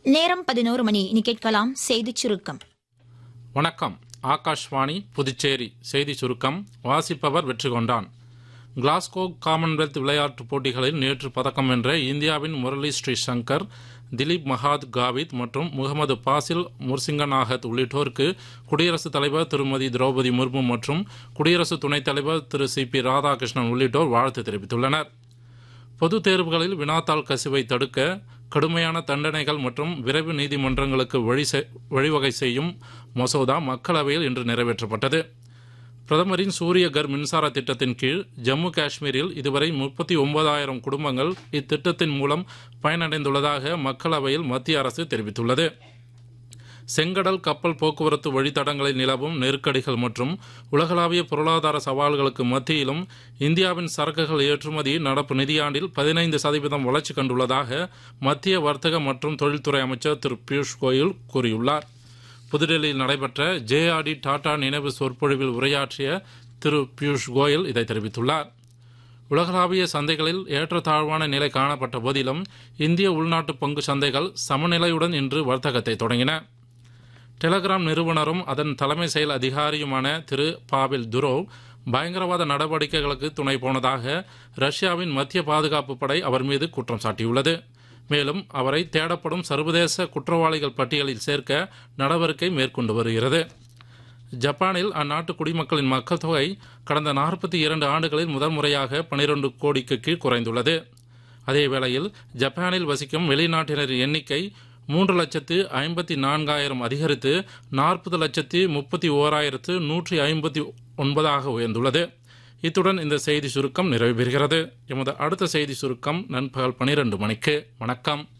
நேரம் பதினோரு மணி இனி கேட்கலாம் செய்திச் சுருக்கம் வணக்கம் ஆகாஷ்வாணி புதுச்சேரி செய்தி சுருக்கம் வாசிப்பவர் வெற்றி கொண்டான் கிளாஸ்கோ காமன்வெல்த் விளையாட்டுப் போட்டிகளில் நேற்று பதக்கம் வென்ற இந்தியாவின் முரளி ஸ்ரீ சங்கர் திலீப் மகாத் காவித் மற்றும் முகமது பாசில் முர்சிங்கநாகத் உள்ளிட்டோருக்கு குடியரசுத் தலைவர் திருமதி திரௌபதி முர்மு மற்றும் குடியரசு துணைத் தலைவர் திரு சி பி ராதாகிருஷ்ணன் உள்ளிட்டோர் வாழ்த்து தெரிவித்துள்ளனர் பொதுத் தேர்வுகளில் வினாத்தாள் கசிவை தடுக்க கடுமையான தண்டனைகள் மற்றும் விரைவு நீதிமன்றங்களுக்கு வழி செ- வழிவகை செய்யும் மசோதா மக்களவையில் இன்று நிறைவேற்றப்பட்டது பிரதமரின் சூரிய கர் மின்சார திட்டத்தின் கீழ் ஜம்மு காஷ்மீரில் இதுவரை முப்பத்தி ஒன்பதாயிரம் குடும்பங்கள் இத்திட்டத்தின் மூலம் பயனடைந்துள்ளதாக மக்களவையில் மத்திய அரசு தெரிவித்துள்ளது செங்கடல் கப்பல் போக்குவரத்து வழித்தடங்களில் நிலவும் நெருக்கடிகள் மற்றும் உலகளாவிய பொருளாதார சவால்களுக்கு மத்தியிலும் இந்தியாவின் சரக்குகள் ஏற்றுமதி நடப்பு நிதியாண்டில் பதினைந்து சதவீதம் வளர்ச்சி கண்டுள்ளதாக மத்திய வர்த்தக மற்றும் தொழில்துறை அமைச்சர் திரு பியூஷ் கோயல் கூறியுள்ளார் புதுடெல்லியில் நடைபெற்ற ஜேஆர்டி டாடா நினைவு சொற்பொழிவில் உரையாற்றிய திரு பியூஷ் கோயல் இதை தெரிவித்துள்ளார் உலகளாவிய சந்தைகளில் ஏற்றத்தாழ்வான நிலை காணப்பட்ட போதிலும் இந்திய உள்நாட்டு பங்கு சந்தைகள் சமநிலையுடன் இன்று வர்த்தகத்தை தொடங்கின டெலகிராம் நிறுவனரும் அதன் தலைமை செயல் அதிகாரியுமான திரு பாவில் துரோவ் பயங்கரவாத நடவடிக்கைகளுக்கு துணை போனதாக ரஷ்யாவின் மத்திய பாதுகாப்பு படை அவர் மீது குற்றம் சாட்டியுள்ளது மேலும் அவரை தேடப்படும் சர்வதேச குற்றவாளிகள் பட்டியலில் சேர்க்க நடவடிக்கை மேற்கொண்டு வருகிறது ஜப்பானில் அந்நாட்டு குடிமக்களின் மக்கள் தொகை கடந்த நாற்பத்தி இரண்டு ஆண்டுகளில் முதல் முறையாக பனிரெண்டு கோடிக்கு கீழ் குறைந்துள்ளது அதே வேளையில் ஜப்பானில் வசிக்கும் வெளிநாட்டினரின் எண்ணிக்கை மூன்று லட்சத்து ஐம்பத்தி நான்காயிரம் அதிகரித்து நாற்பது லட்சத்து முப்பத்தி ஓராயிரத்து நூற்றி ஐம்பத்தி ஒன்பதாக உயர்ந்துள்ளது இத்துடன் இந்த செய்தி சுருக்கம் நிறைவு பெறுகிறது எமது அடுத்த செய்தி சுருக்கம் நண்பகல் பனிரெண்டு மணிக்கு வணக்கம்